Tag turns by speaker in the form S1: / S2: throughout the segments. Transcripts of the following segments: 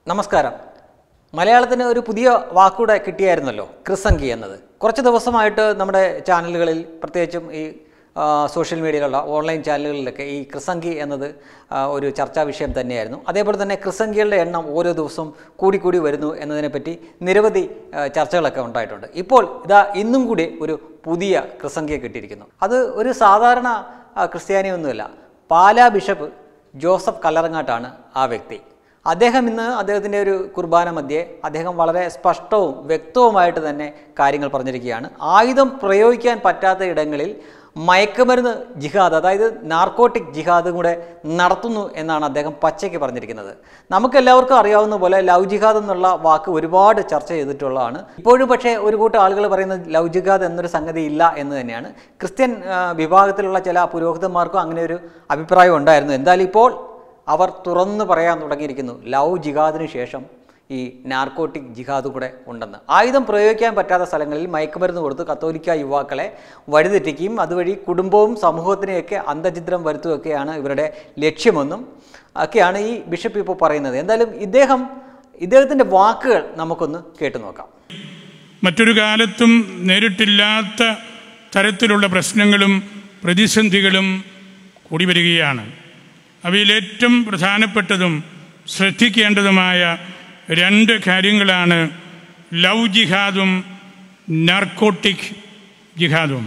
S1: നമസ്കാരം മലയാളത്തിന് ഒരു പുതിയ വാക്കൂടെ കിട്ടിയായിരുന്നല്ലോ ക്രിസംഗി എന്നത് കുറച്ച് ദിവസമായിട്ട് നമ്മുടെ ചാനലുകളിൽ പ്രത്യേകിച്ചും ഈ ആ, സോഷ്യൽ മീഡിയയിലുള്ള ഓൺലൈൻ ചാനലുകളിലൊക്കെ ഈ ക്രിസംഗി എന്നത് ആ, ഒരു ചർച്ചാ വിഷയം തന്നെയായിരുന്നു അതേപോലെ തന്നെ ക്രിസംഗികളുടെ എണ്ണം ഓരോ ദിവസവും കൂടിക്കൂടി വരുന്നു എന്നതിനെപ്പറ്റി നിരവധി ആ, ചർച്ചകളൊക്കെ ഉണ്ടായിട്ടുണ്ട് ഇപ്പോൾ ഇതാ ഇന്നും കൂടി ഒരു പുതിയ ക്രിസംഗിയെ കിട്ടിയിരിക്കുന്നു അത് ഒരു സാധാരണ ആ, ക്രിസ്ത്യാനിയൊന്നുമല്ല പാലാ ബിഷപ്പ് ജോസഫ് കല്ലറങ്ങാട്ടാണ് ആ വ്യക്തി അദ്ദേഹം ഇന്ന് അദ്ദേഹത്തിൻ്റെ ഒരു കുർബാന മധ്യേ അദ്ദേഹം വളരെ സ്പഷ്ടവും വ്യക്തവുമായിട്ട് തന്നെ കാര്യങ്ങൾ പറഞ്ഞിരിക്കുകയാണ് ആയുധം പ്രയോഗിക്കാൻ പറ്റാത്ത ഇടങ്ങളിൽ മയക്കുമരുന്ന് ജിഹാദ് അതായത് നാർക്കോട്ടിക് ജിഹാദും കൂടെ നടത്തുന്നു എന്നാണ് അദ്ദേഹം പച്ചയ്ക്ക് പറഞ്ഞിരിക്കുന്നത് നമുക്കെല്ലാവർക്കും അറിയാവുന്ന പോലെ ലവ് ജിഹാദ് എന്നുള്ള വാക്ക് ഒരുപാട് ചർച്ച ചെയ്തിട്ടുള്ളതാണ് ഇപ്പോഴും പക്ഷേ ഒരു കൂട്ടം ആളുകൾ പറയുന്നത് ലവ് ജിഹാദ് എന്നൊരു സംഗതി ഇല്ല എന്ന് തന്നെയാണ് ക്രിസ്ത്യൻ ആ, വിഭാഗത്തിലുള്ള ചില പുരോഹിതന്മാർക്കും അങ്ങനെ ഒരു അഭിപ്രായം ഉണ്ടായിരുന്നു എന്തായാലും ഇപ്പോൾ അവർ തുറന്നു പറയാൻ തുടങ്ങിയിരിക്കുന്നു ലവ് ജിഹാദിന് ശേഷം ഈ നാർക്കോട്ടിക് ജിഹാദ് കൂടെ ഉണ്ടെന്ന് ആയുധം പ്രയോഗിക്കാൻ പറ്റാത്ത സ്ഥലങ്ങളിൽ മയക്കുമരുന്ന് കൊടുത്ത് കത്തോലിക്ക യുവാക്കളെ വഴിതെറ്റിക്കുകയും അതുവഴി കുടുംബവും സമൂഹത്തിനെയൊക്കെ അന്തചിത്രം വരുത്തുകയൊക്കെയാണ് ഇവരുടെ ലക്ഷ്യമെന്നും ഒക്കെയാണ് ഈ ബിഷപ്പ് ഇപ്പോൾ പറയുന്നത് എന്തായാലും ഇദ്ദേഹം ഇദ്ദേഹത്തിൻ്റെ വാക്കുകൾ നമുക്കൊന്ന് കേട്ടു നോക്കാം
S2: മറ്റൊരു കാലത്തും നേരിട്ടില്ലാത്ത തരത്തിലുള്ള പ്രശ്നങ്ങളും പ്രതിസന്ധികളും കൂടി വരികയാണ് അവയിൽ ഏറ്റവും പ്രധാനപ്പെട്ടതും ശ്രദ്ധിക്കേണ്ടതുമായ രണ്ട് കാര്യങ്ങളാണ് ലവ് ജിഹാദും നാർക്കോട്ടിക് ജിഹാദും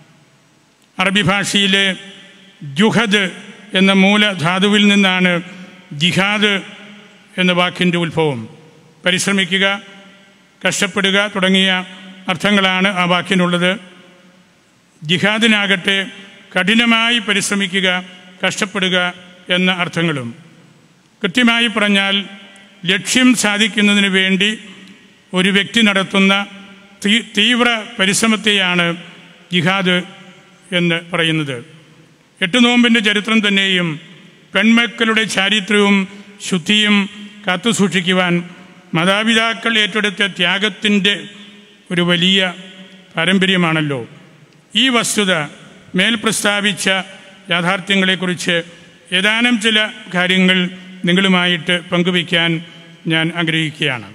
S2: അറബി ഭാഷയിലെ ജുഹദ് എന്ന മൂലധാതുവിൽ നിന്നാണ് ജിഹാദ് എന്ന വാക്കിൻ്റെ ഉത്ഭവം പരിശ്രമിക്കുക കഷ്ടപ്പെടുക തുടങ്ങിയ അർത്ഥങ്ങളാണ് ആ വാക്കിനുള്ളത് ജിഹാദിനാകട്ടെ കഠിനമായി പരിശ്രമിക്കുക കഷ്ടപ്പെടുക എന്ന അർത്ഥങ്ങളും കൃത്യമായി പറഞ്ഞാൽ ലക്ഷ്യം സാധിക്കുന്നതിന് വേണ്ടി ഒരു വ്യക്തി നടത്തുന്ന തീ- തീവ്ര പരിശ്രമത്തെയാണ് ജിഹാദ് എന്ന് പറയുന്നത് എട്ട് നോമ്പിൻ്റെ ചരിത്രം തന്നെയും പെൺമക്കളുടെ ചാരിത്രവും ശുദ്ധിയും കാത്തുസൂക്ഷിക്കുവാൻ മാതാപിതാക്കൾ ഏറ്റെടുത്ത ത്യാഗത്തിൻ്റെ ഒരു വലിയ പാരമ്പര്യമാണല്ലോ ഈ വസ്തുത മേൽ പ്രസ്താവിച്ച യാഥാർത്ഥ്യങ്ങളെക്കുറിച്ച് ഏതാനും ചില കാര്യങ്ങൾ നിങ്ങളുമായിട്ട് പങ്കുവയ്ക്കാൻ ഞാൻ ആഗ്രഹിക്കുകയാണ്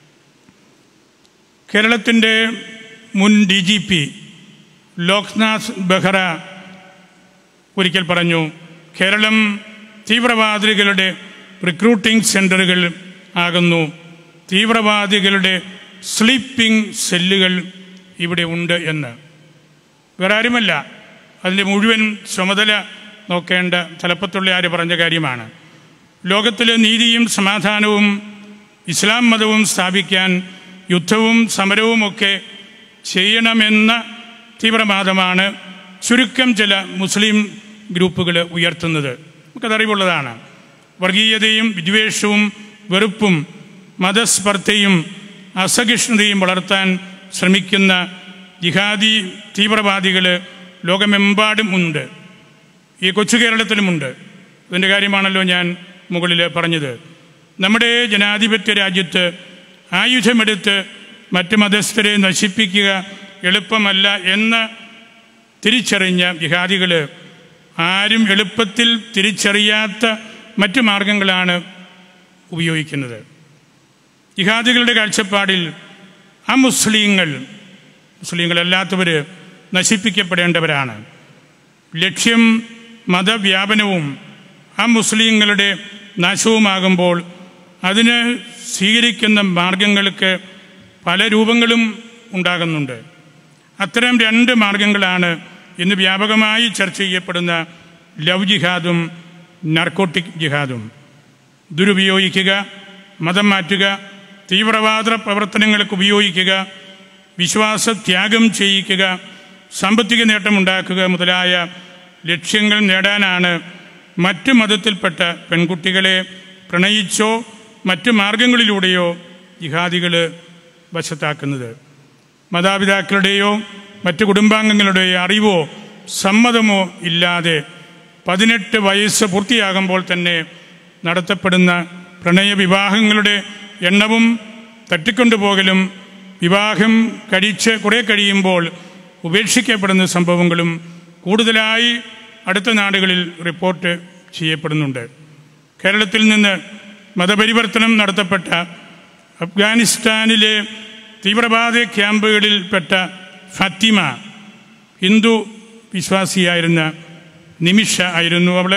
S2: കേരളത്തിൻ്റെ മുൻ D G P Loknath Behera ഒരിക്കൽ പറഞ്ഞു കേരളം തീവ്രവാദികളുടെ റിക്രൂട്ടിംഗ് സെൻ്ററുകൾ ആകുന്നു തീവ്രവാദികളുടെ സ്ലീപ്പിംഗ് സെല്ലുകൾ ഇവിടെ ഉണ്ട് എന്ന് വേറെ ആരുമല്ല അതിൻ്റെ മുഴുവൻ ചുമതല നോക്കേണ്ട തലപ്പത്തുള്ള ആര് പറഞ്ഞ കാര്യമാണ് ലോകത്തിലെ നീതിയും സമാധാനവും ഇസ്ലാം മതവും സ്ഥാപിക്കാൻ യുദ്ധവും സമരവുമൊക്കെ ചെയ്യണമെന്ന തീവ്രവാദമാണ് ചുരുക്കം ചില മുസ്ലിം ഗ്രൂപ്പുകൾ ഉയർത്തുന്നത് നമുക്കതറിവുള്ളതാണ് വർഗീയതയും വിദ്വേഷവും വെറുപ്പും മതസ്പർദ്ധയും അസഹിഷ്ണുതയും വളർത്താൻ ശ്രമിക്കുന്ന ജിഹാദി തീവ്രവാദികൾ ലോകമെമ്പാടും ഉണ്ട് ഈ കൊച്ചു കേരളത്തിലുമുണ്ട് ഇതിൻ്റെ കാര്യമാണല്ലോ ഞാൻ മുകളിൽ പറഞ്ഞത് നമ്മുടെ ജനാധിപത്യ രാജ്യത്ത് ആയുധമെടുത്ത് മറ്റ് മതസ്ഥരെ നശിപ്പിക്കുക എളുപ്പമല്ല എന്ന് തിരിച്ചറിഞ്ഞ ജിഹാദികൾ ആരും എളുപ്പത്തിൽ തിരിച്ചറിയാത്ത മറ്റു മാർഗങ്ങളാണ് ഉപയോഗിക്കുന്നത് ജിഹാദികളുടെ കാഴ്ചപ്പാടിൽ ആ മുസ്ലിങ്ങൾ മുസ്ലിങ്ങളല്ലാത്തവർ നശിപ്പിക്കപ്പെടേണ്ടവരാണ് ലക്ഷ്യം മതവ്യാപനവും ആ മുസ്ലിങ്ങളുടെ നാശവുമാകുമ്പോൾ അതിന് സ്വീകരിക്കുന്ന മാർഗങ്ങൾക്ക് പല രൂപങ്ങളും ഉണ്ടാകുന്നുണ്ട് അത്തരം രണ്ട് മാർഗങ്ങളാണ് ഇന്ന് വ്യാപകമായി ചർച്ച ചെയ്യപ്പെടുന്ന ലവ് ജിഹാദും നർക്കോട്ടിക് ജിഹാദും ദുരുപയോഗിക്കുക മതം മാറ്റുക തീവ്രവാദ പ്രവർത്തനങ്ങൾക്ക് ഉപയോഗിക്കുക വിശ്വാസത്യാഗം ചെയ്യിക്കുക സാമ്പത്തിക നേട്ടമുണ്ടാക്കുക മുതലായ ലക്ഷ്യങ്ങൾ നേടാനാണ് മറ്റു മതത്തിൽപ്പെട്ട പെൺകുട്ടികളെ പ്രണയിച്ചോ മറ്റു മാർഗങ്ങളിലൂടെയോ ജിഹാദികൾ വശത്താക്കുന്നത് മാതാപിതാക്കളുടെയോ മറ്റു കുടുംബാംഗങ്ങളുടെയോ അറിവോ സമ്മതമോ ഇല്ലാതെ പതിനെട്ട് വയസ്സ് പൂർത്തിയാകുമ്പോൾ തന്നെ നടത്തപ്പെടുന്ന പ്രണയവിവാഹങ്ങളുടെ എണ്ണവും തട്ടിക്കൊണ്ടുപോകലും വിവാഹം കഴിച്ച് കുറേ കഴിയുമ്പോൾ ഉപേക്ഷിക്കപ്പെടുന്ന സംഭവങ്ങളും കൂടുതലായി അടുത്ത നാടുകളിൽ റിപ്പോർട്ട് ചെയ്യപ്പെടുന്നുണ്ട് കേരളത്തിൽ നിന്ന് മതപരിവർത്തനം നടത്തപ്പെട്ട അഫ്ഗാനിസ്ഥാനിലെ തീവ്രവാദ ക്യാമ്പുകളിൽപ്പെട്ട ഫത്തിമ ഹിന്ദു വിശ്വാസിയായിരുന്ന നിമിഷ ആയിരുന്നു അവൾ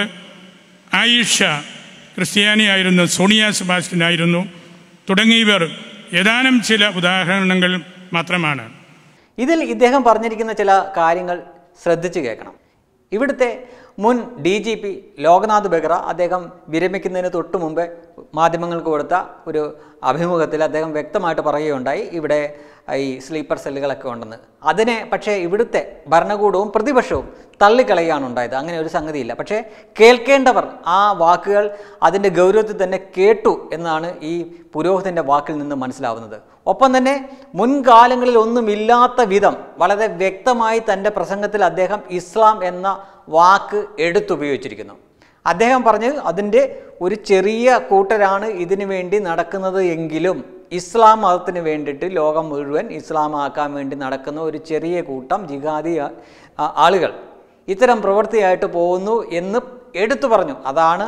S2: ആയിഷ ക്രിസ്ത്യാനിയായിരുന്ന സോണിയ സെബാസ്റ്റ്യനായിരുന്നു തുടങ്ങിയവർ ഏതാനും ചില ഉദാഹരണങ്ങൾ മാത്രമാണ്
S1: ഇതിൽ ഇദ്ദേഹം പറഞ്ഞിരിക്കുന്ന ചില കാര്യങ്ങൾ ശ്രദ്ധിച്ചു കേൾക്കണം ഇവിടുത്തെ മുൻ D G P Loknath Behera അദ്ദേഹം വിരമിക്കുന്നതിന് തൊട്ട് മുമ്പേ മാധ്യമങ്ങൾക്ക് കൊടുത്ത ഒരു അഭിമുഖത്തിൽ അദ്ദേഹം വ്യക്തമായിട്ട് പറയുകയുണ്ടായി ഇവിടെ ഈ സ്ലീപ്പർ സെല്ലുകളൊക്കെ ഉണ്ടെന്ന് അതിനെ പക്ഷേ ഇവിടുത്തെ ഭരണകൂടവും പ്രതിപക്ഷവും തള്ളിക്കളയുകയാണ് ഉണ്ടായത് അങ്ങനെ ഒരു സംഗതിയില്ല പക്ഷേ കേൾക്കേണ്ടവർ ആ വാക്കുകൾ അതിൻ്റെ ഗൗരവത്തിൽ തന്നെ കേട്ടു എന്നാണ് ഈ പുരോഹിതൻ്റെ വാക്കിൽ നിന്ന് മനസ്സിലാവുന്നത് ഒപ്പം തന്നെ മുൻകാലങ്ങളിൽ ഒന്നുമില്ലാത്ത വിധം വളരെ വ്യക്തമായി തൻ്റെ പ്രസംഗത്തിൽ അദ്ദേഹം ഇസ്ലാം എന്ന വാക്ക് എടുത്തുപയോഗിച്ചിരിക്കുന്നു അദ്ദേഹം പറഞ്ഞ് അതിൻ്റെ ഒരു ചെറിയ കൂട്ടരാണ് ഇതിനു വേണ്ടി നടക്കുന്നത് എങ്കിലും ഇസ്ലാം മതത്തിന് വേണ്ടിയിട്ട് ലോകം മുഴുവൻ ഇസ്ലാമാക്കാൻ വേണ്ടി നടക്കുന്ന ഒരു ചെറിയ കൂട്ടം ജിഹാദി ആ- ആ- ആളുകൾ ഇത്തരം പ്രവൃത്തിയായിട്ട് പോകുന്നു എന്ന് എടുത്തു പറഞ്ഞു അതാണ്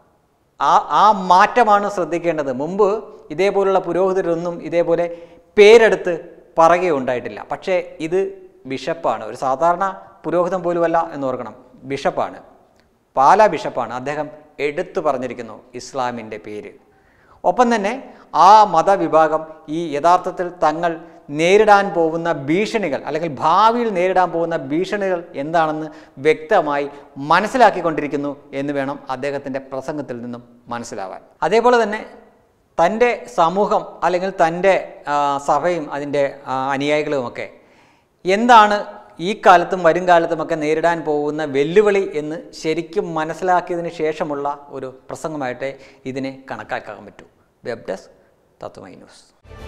S1: ആ ആ മാറ്റമാണ് ശ്രദ്ധിക്കേണ്ടത് മുമ്പ് ഇതേപോലുള്ള പുരോഹിതരൊന്നും ഇതേപോലെ പേരെടുത്ത് പറയുകയുണ്ടായിട്ടില്ല പക്ഷേ ഇത് ബിഷപ്പാണ് ഒരു സാധാരണ പുരോഹിതൻ പോലുമല്ല എന്ന് ഓർക്കണം ബിഷപ്പാണ് പാല ബിഷപ്പാണ് അദ്ദേഹം എടുത്തു പറഞ്ഞിരിക്കുന്നു ഇസ്ലാമിൻ്റെ പേര് ഒപ്പം തന്നെ ആ മതവിഭാഗം ഈ യഥാർത്ഥത്തിൽ തങ്ങൾ നേരിടാൻ പോകുന്ന ഭീഷണികൾ അല്ലെങ്കിൽ ഭാവിയിൽ നേരിടാൻ പോകുന്ന ഭീഷണികൾ എന്താണെന്ന് വ്യക്തമായി മനസ്സിലാക്കിക്കൊണ്ടിരിക്കുന്നു എന്ന് വേണം അദ്ദേഹത്തിൻ്റെ പ്രസംഗത്തിൽ നിന്നും മനസ്സിലാവാൻ അതേപോലെ തന്നെ തൻ്റെ സമൂഹം അല്ലെങ്കിൽ തൻ്റെ ആ, സഭയും അതിൻ്റെ ആ, അനുയായികളുമൊക്കെ എന്താണ് ഈ കാലത്തും വരും കാലത്തുമൊക്കെ നേരിടാൻ പോകുന്ന വെല്ലുവിളി എന്ന് ശരിക്കും മനസ്സിലാക്കിയതിന് ശേഷമുള്ള ഒരു പ്രസംഗമായിട്ട് ഇതിനെ കണക്കാക്കാൻ പറ്റൂ വെബ് ഡെസ്ക് തത്വമൈ ന്യൂസ്